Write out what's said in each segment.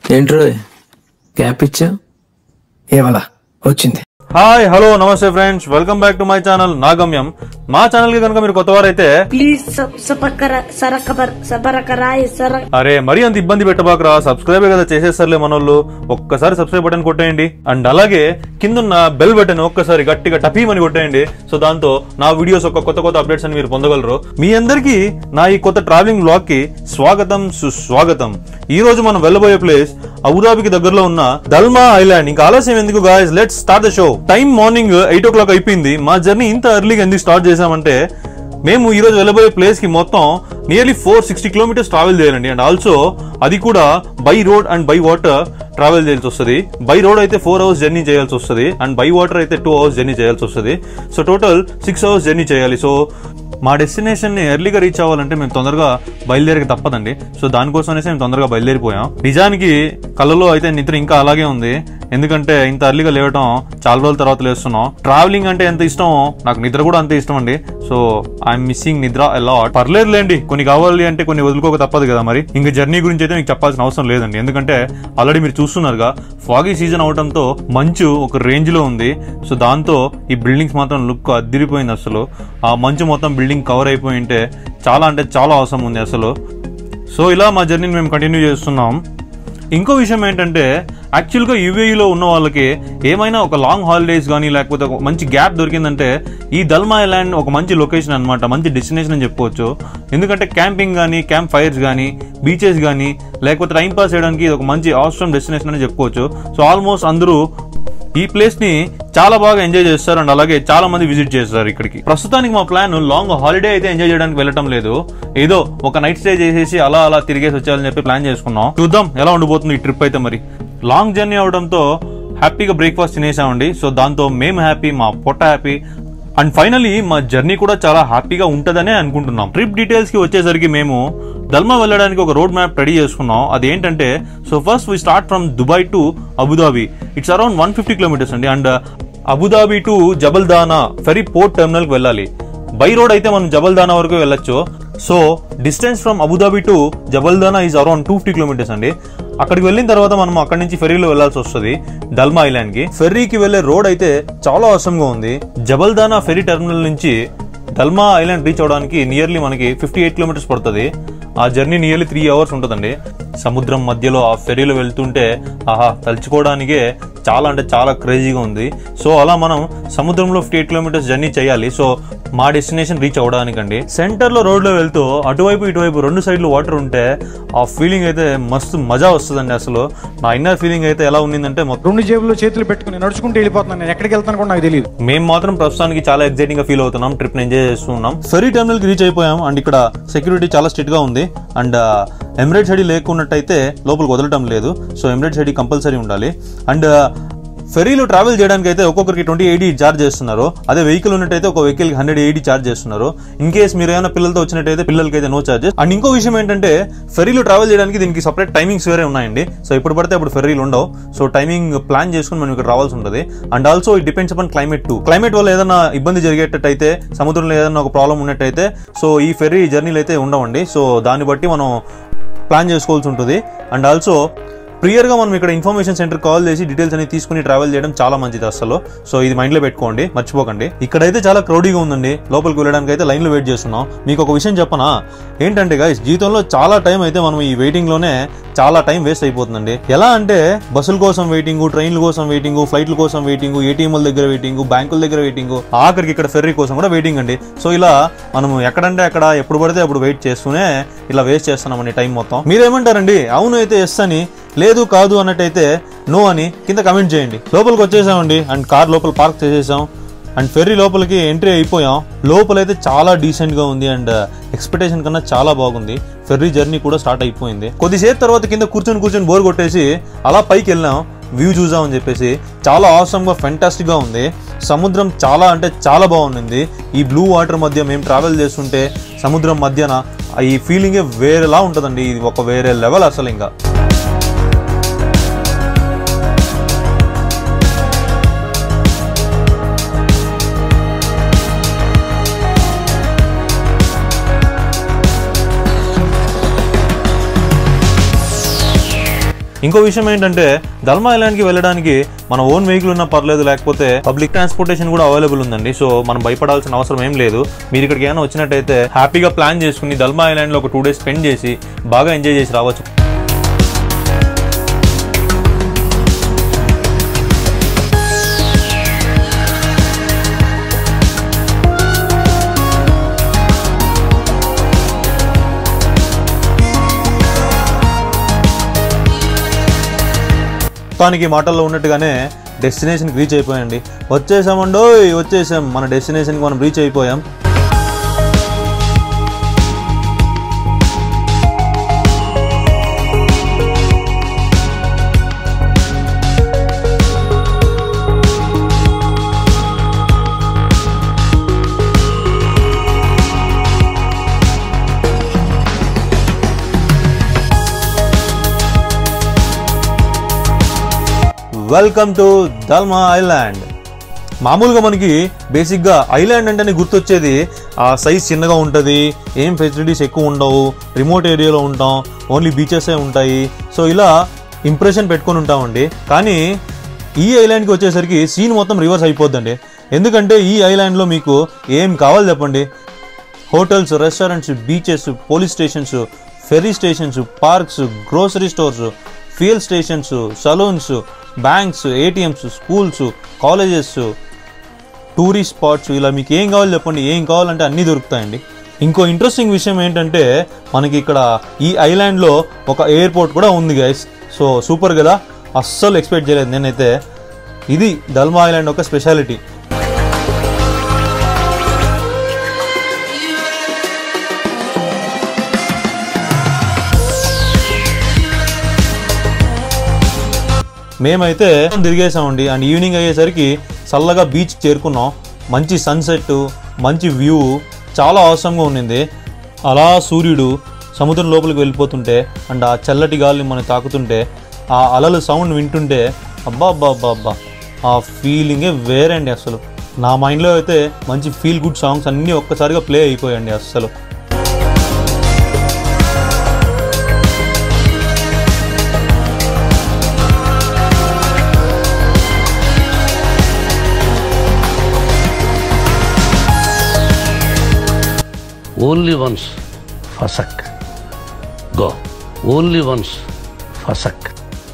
ఏంట్రో gap ఇచ్చా ఏవలా వచ్చింది హాయ్ హలో నమస్తే friends welcome back to my channel నా గమ్యం మా ఛానల్ కి కనుక మీరు కొత్త వారైతే ప్లీజ్ సపకర సరకబర్ సబరకరాయ్ సర అరే మరీ అంత ఇబ్బంది పెట్టబాకరా సబ్స్క్రైబ్ కదా చేసేస్తారులే మనోళ్ళు ఒక్కసారి సబ్స్క్రైబ్ బటన్ కొట్టేయండి అండ్ అలాగే కిందున్న బెల్ బటన్ ఒక్కసారి గట్టిగా టపీమని కొట్టేయండి సో దాంతో నా వీడియోస్ ఒక కొత్త కొత్త అప్డేట్స్ అని మీరు పొందగలరు మీ అందరికీ నా ఈ కొత్త ట్రావెలింగ్ బ్లాగ్ కి స్వాగతం సుస్వాగతం ఈ రోజు మనం వెళ్ళబోయే ప్లేస్ అబుదాబికి దగ్గరలో ఉన్న దల్మా ఐలాండ్ ఇంకా ఆలస్యం ఎందుకు guys let's start the show time morning eight o'clock అయిపోయింది మా జర్నీ ఇంత ఎర్లీగా ఎందుకు స్టార్ట్ చేసామంటే మేము ఈ రోజు వెళ్ళబోయే ప్లేస్ కి మొత్తం nearly four sixty kilometres travel చేయాలండి అండ్ ఆల్సో అది కూడా by road and by water travel చేయాల్సి వస్తుంది బై రోడ్ అయితే ఫోర్ అవర్స్ జర్నీ చేయాల్సి వస్తుంది అండ్ బై వాటర్ అయితే టూ అవర్స్ జర్నీ చేయాల్సి వస్తుంది so total six hours journey చేయాలి సో మా డెస్టినేషన్ ని ఎర్లీగా రీచ్ అవ్వాలంటే మేము తొందరగా బయలుదేరక తప్పదండి సో దానికోసం అనేసి మేము తొందరగా బయలుదేరిపోయాం నిజానికి కళ్ళలో అయితే నిద్ర ఇంకా అలాగే ఉంది ఎందుకంటే ఇంత ఎర్లీగా లేవటం చాలా రోజుల తర్వాత లేస్తున్నాం ట్రావెలింగ్ అంటే ఎంత ఇష్టం నాకు నిద్ర కూడా అంతే ఇష్టం అండి సో ఐఎమ్ మిస్సింగ్ నిద్ర అలాట్ పర్లేదులేండి కొన్ని కావాలి అంటే కొన్ని వదులుకోక తప్పదు కదా మరి ఇంకా జర్నీ గురించి అయితే మీకు చెప్పాల్సిన అవసరం లేదండి ఎందుకంటే ఆల్రెడీ మీరు చూస్తున్నారుగా ఫాగీ సీజన్ అవడంతో మంచు ఒక రేంజ్ లో ఉంది సో దాంతో ఈ బిల్డింగ్స్ మాత్రం లుక్ అదిరిపోయింది అసలు ఆ మంచు మొత్తం బిల్డింగ్ కవర్ అయిపోయి ఉంటే చాలా అంటే చాలా అవసరం ఉంది అసలు సో ఇలా మా జర్నీని మేము కంటిన్యూ చేస్తున్నాం ఇంకో విషయం ఏంటంటే యాక్చువల్గా యూఏఈలో ఉన్న వాళ్ళకి ఏమైనా ఒక లాంగ్ హాలిడేస్ కానీ లేకపోతే ఒక మంచి గ్యాప్ దొరికిందంటే ఈ దల్మా ఐలాండ్ ఒక మంచి లొకేషన్ అనమాట మంచి డెస్టినేషన్ అని చెప్పుకోవచ్చు ఎందుకంటే క్యాంపింగ్ కానీ క్యాంప్ ఫైర్స్ కానీ బీచెస్ కానీ లేకపోతే టైం పాస్ చేయడానికి ఇది ఒక మంచి అవసరం డెస్టినేషన్ అని చెప్పుకోవచ్చు సో ఆల్మోస్ట్ అందరూ ఈ ప్లేస్ ని చాలా బాగా ఎంజాయ్ చేస్తారు అండ్ అలాగే చాలా మంది విజిట్ చేస్తారు ఇక్కడికి ప్రస్తుతానికి మా ప్లాన్ లాంగ్ హాలిడే అయితే ఎంజాయ్ చేయడానికి వెళ్ళటం లేదు ఏదో ఒక నైట్ స్టే చేసేసి అలా అలా తిరిగేసి వచ్చాలని చెప్పి ప్లాన్ చేసుకున్నాం చూద్దాం ఎలా ఉండిపోతుంది ఈ ట్రిప్ అయితే మరి లాంగ్ జర్నీ అవడంతో హ్యాపీగా బ్రేక్ఫాస్ట్ తినేసామండి సో దాంతో మేము హ్యాపీ మా పొట్ట హ్యాపీ అండ్ ఫైనలీ మా జర్నీ కూడా చాలా హ్యాపీగా ఉంటుందనే అనుకుంటున్నాం ట్రిప్ డీటెయిల్స్ కి వచ్చేసరికి మేము దల్మా వెళ్ళడానికి ఒక రోడ్ మ్యాప్ రెడీ చేసుకున్నాం అదేంటంటే so first we start from Dubai to Abu Dhabi it's around one fifty kilometres అండి and Abu Dhabi to Jebel Dhanna ferry port terminal కి వెళ్ళాలి బై రోడ్ అయితే మనం జబల్దానా వరకు వెళ్ళొచ్చు so distance from Abu Dhabi to Jebel Dhanna is around two fifty kilometres అండి అక్కడికి వెళ్ళిన తర్వాత మనం అక్కడి నుంచి ఫెర్రీలో వెళ్లాల్సి వస్తుంది దల్మా ఐలాండ్ కి ఫెర్రీకి వెళ్లే రోడ్ అయితే చాలా అవసరంగా ఉంది జబల్దానా ఫెరీ టెర్మినల్ నుంచి దల్మా ఐలాండ్ రీచ్ అవడానికి నియర్లీ మనకి ఫిఫ్టీ ఎయిట్ కిలోమీటర్స్ పడుతుంది ఆ జర్నీ నియర్లీ త్రీ అవర్స్ ఉంటుందండి సముద్రం మధ్యలో ఆ ఫెరీలో వెళ్తుంటే ఆహా తలుచుకోవడానికే చాలా అంటే చాలా క్రేజీగా ఉంది సో అలా మనం సముద్రంలో ఫిఫ్టీ ఎయిట్ కిలోమీటర్స్ జర్నీ చేయాలి సో మా డెస్టినేషన్ రీచ్ అవ్వడానికండి సెంటర్ లో రోడ్ లో వెళ్తూ అటువైపు ఇటువైపు రెండు సైడ్లు వాటర్ ఉంటే ఆ ఫీలింగ్ అయితే మస్తు మజా వస్తుందండి అసలు నా ఇన్నర్ ఫీలింగ్ అయితే ఎలా ఉండిందంటే మొత్తం రెండు జేబుల్లో చేతులు పెట్టుకుని నడుచుకుంటూ వెళ్ళిపోతున్నాను నేను ఎక్కడికి వెళ్తాను కూడా నాకు తెలియదు మేము మాత్రం ప్రస్తుతానికి చాలా ఎక్సైటింగ్ గా ఫీల్ అవుతున్నాం ట్రిప్ ఎంజాయ్ చేస్తున్నాం ఫెరీ టెర్మినల్ కి రీచ్ అయిపోయాం అండ్ ఇక్కడ సెక్యూరిటీ చాలా స్ట్రిక్ట్ గా ఉంది అండ్ ఎమిరేట్స్ ఐడి లేకున్నట్టయితే లోపలికి వదలటం లేదు సో ఎమిరేట్స్ ఐడి కంపల్సరీ ఉండాలి అండ్ ఫెరీలో ట్రావెల్ చేయడానికి అయితే ఒక్కొక్కరికి ట్వంటీ ఎయిటీ చార్జ్ చేస్తున్నారు అదే వెహికల్ ఉన్నట్టయితే ఒక వెహికల్ హండ్రెడ్ ఎయిటీ చార్జ్ చేస్తున్నారు ఇన్ కేస్ మీరు ఏమైనా పిల్లలతో వచ్చినట్టయితే పిల్లలకి అయితే నో చార్జెస్ అండ్ ఇంకో విషయం ఏంటంటే ఫెరీలో ట్రావెల్ చేయడానికి దీనికి సపరేట్ టైమింగ్స్ వేరే ఉన్నాయండి సో ఇప్పుడు పడితే అప్పుడు ఫెరీలు ఉండవు సో టైమింగ్ ప్లాన్ చేసుకుని మనం ఇక్కడ రావాల్సి ఉంటుంది and also it depends upon climate to climate వల్ల ఏదైనా ఇబ్బంది జరిగేటట్టయితే సముద్రంలో ఏదైనా ఒక ప్రాబ్లం ఉన్నట్టయితే సో ఈ ఫెర్రీ జర్నీలు అయితే ఉండవండి సో దాన్ని బట్టి మనం ప్లాన్ చేసుకోవాల్సి ఉంటుంది అండ్ ఆల్సో ప్రియర్గా మనం ఇక్కడ ఇన్ఫర్మేషన్ సెంటర్ కాల్ చేసి డీటెయిల్స్ అనేది తీసుకుని ట్రావెల్ చేయడం చాలా మంచిది అసలు సో ఇది మైండ్లో పెట్టుకోండి మర్చిపోకండి ఇక్కడైతే చాలా క్రౌడీగా ఉందండి లోపలికి వెళ్ళడానికి అయితే లైన్లో వెయిట్ చేస్తున్నాం మీకు ఒక విషయం చెప్పనా ఏంటంటే గైస్ జీవితంలో చాలా టైం అయితే మనం ఈ వెయిటింగ్ లోనే చాలా టైం వేస్ట్ అయిపోతుందండి ఎలా అంటే బస్సుల కోసం వెయిటింగ్ ట్రైన్ల కోసం వెయిటింగ్ ఫ్లైట్ల కోసం వెయిటింగ్ ఏటీఎంల దగ్గర వెయిటింగ్ బ్యాంకుల దగ్గర వెయిటింగ్ ఆఖరికి ఇక్కడ ఫెర్రీ కోసం కూడా వెయిటింగ్ అండి సో ఇలా మనం ఎక్కడంటే అక్కడ ఎప్పుడు పడితే అప్పుడు వెయిట్ చేస్తూనే ఇలా వేస్ట్ చేస్తున్నామండి టైం మొత్తం మీరేమంటారండి అవును అయితే ఎస్ అని లేదు కాదు అన్నట్టయితే నో అని కింద కమెంట్ చేయండి లోపలికి వచ్చేసామండి అండ్ కార్ లోపల పార్క్ చేసేసాం అండ్ ఫెర్రీ లోపలికి ఎంట్రీ అయిపోయాం లోపలైతే చాలా డీసెంట్ గా ఉంది అండ్ ఎక్స్పెక్టేషన్ కన్నా చాలా బాగుంది ఫెర్రీ జర్నీ కూడా స్టార్ట్ అయిపోయింది కొద్దిసేపు తర్వాత కింద కూర్చొని కూర్చొని బోర్ కొట్టేసి అలా పైకి వెళ్ళాం వ్యూ చూసామని చెప్పేసి చాలా ఆసమ్ గా ఫెంటాస్టిక్ గా ఉంది సముద్రం చాలా అంటే చాలా బాగుంది ఈ బ్లూ వాటర్ మధ్య మేము ట్రావెల్ చేస్తుంటే సముద్రం మధ్యన ఈ ఫీలింగే వేరేలా ఉంటుందండి ఇది ఒక వేరే లెవెల్ అసలు ఇంకా ఇంకో విషయం ఏంటంటే దల్మా ఐలాండ్కి వెళ్ళడానికి మన ఓన్ వెహికల్ ఉన్నా పర్లేదు లేకపోతే పబ్లిక్ ట్రాన్స్పోర్టేషన్ కూడా అవైలబుల్ ఉందండి సో మనం భయపడాల్సిన అవసరం ఏం లేదు మీరు ఇక్కడికి ఏమైనా వచ్చినట్టయితే హ్యాపీగా ప్లాన్ చేసుకుని దల్మా ఐలాండ్లో ఒక టూ డేస్ స్పెండ్ చేసి బాగా ఎంజాయ్ చేసి రావచ్చు మొత్తానికి మాటల్లో ఉన్నట్టుగానే డెస్టినేషన్కి రీచ్ అయిపోయండి వచ్చేసామండో వచ్చేసాం మన డెస్టినేషన్కి మనం రీచ్ అయిపోయాం వెల్కమ్ టు దల్మా ఐలాండ్ మామూలుగా మనకి బేసిక్గా ఐలాండ్ అంటేనే గుర్తొచ్చేది ఆ సైజ్ చిన్నగా ఉంటుంది ఏం ఫెసిలిటీస్ ఎక్కువ ఉండవు రిమోట్ ఏరియాలో ఉంటాం ఓన్లీ బీచెసే ఉంటాయి సో ఇలా ఇంప్రెషన్ పెట్టుకొని ఉంటామండి కానీ ఈ ఐలాండ్కి వచ్చేసరికి సీన్ మొత్తం రివర్స్ అయిపోద్దండి ఎందుకంటే ఈ ఐలాండ్లో మీకు ఏం కావాలి చెప్పండి hotels restaurants beaches police stations ferry stations parks grocery stores fuel stations salons banks ATMs schools colleges tourist spots ఇలా మీకు ఏం కావాలి చెప్పండి ఏం కావాలంటే అన్నీ దొరుకుతాయండి ఇంకో ఇంట్రెస్టింగ్ విషయం ఏంటంటే మనకి ఇక్కడ ఈ ఐలాండ్లో ఒక ఎయిర్పోర్ట్ కూడా ఉంది గైస్ సో సూపర్ కదా అస్సలు ఎక్స్పెక్ట్ చేయలేదు నేనైతే ఇది దల్మా ఐలాండ్ ఒక స్పెషాలిటీ మేమైతే తిరిగేసామండి అండ్ ఈవినింగ్ అయ్యేసరికి చల్లగా బీచ్ చేరుకున్నాం మంచి సన్సెట్ మంచి వ్యూ చాలా అవసరంగా ఉండింది అలా సూర్యుడు సముద్రం లోపలికి వెళ్ళిపోతుంటే అండ్ ఆ చల్లటి గాలిని మనం తాకుతుంటే ఆ అలలు సౌండ్ వింటుంటే అబ్బా అబ్బా అబ్బా అబ్బా ఆ ఫీలింగే వేరే అండి అసలు నా మైండ్లో అయితే మంచి ఫీల్ గుడ్ సాంగ్స్ అన్నీ ఒక్కసారిగా ప్లే అయిపోయాయండి అస్సలు Only once, Fasak. Go. Only once, Fasak.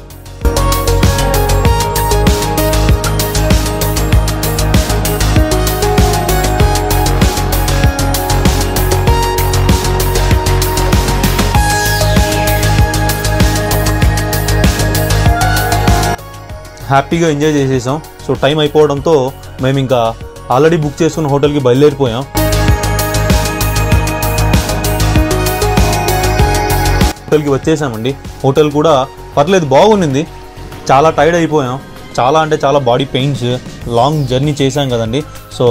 హ్యాపీగా ఎంజాయ్ చేసేసాం సో టైం అయిపోవడంతో మేము ఇంకా ఆల్రెడీ బుక్ చేసుకున్న హోటల్కి బయలుదేరిపోయాం హోటల్కి వచ్చేసామండి హోటల్ కూడా పర్లేదు బాగుండింది చాలా టైర్డ్ అయిపోయాం చాలా అంటే చాలా బాడీ పెయిన్స్ లాంగ్ జర్నీ చేశాం కదండి సో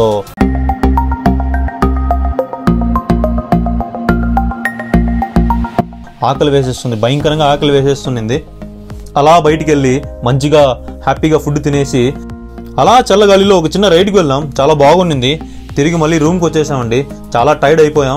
ఆకలి వేసేస్తుంది భయంకరంగా ఆకలి వేసేస్తుంది అలా బయటికి వెళ్ళి మంచిగా హ్యాపీగా ఫుడ్ తినేసి అలా చల్లగాలిలో ఒక చిన్న రైడ్కి వెళ్ళాం చాలా బాగుండింది తిరిగి మళ్ళీ రూమ్కి వచ్చేసామండి చాలా టైర్డ్ అయిపోయాం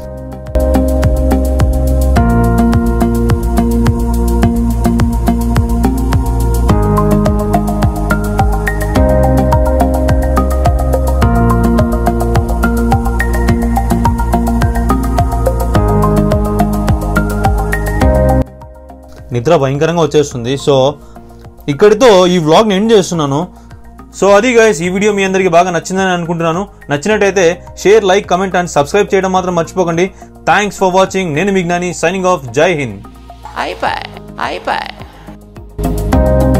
నిద్ర భయంకరంగా వచ్చేస్తుంది సో ఇక్కడితో ఈ వ్లాగ్ని ఎండ్ చేస్తున్నాను సో అది గైస్ ఈ వీడియో మీ అందరికీ బాగా నచ్చిందని అనుకుంటున్నాను నచ్చినట్టయితే share like comment and subscribe చేయడం మాత్రం మర్చిపోకండి థ్యాంక్స్ ఫర్ వాచింగ్ నేను మీ జ్ఞాని సైనింగ్ ఆఫ్ జై హింద్ అయిపోయి అయిపోయి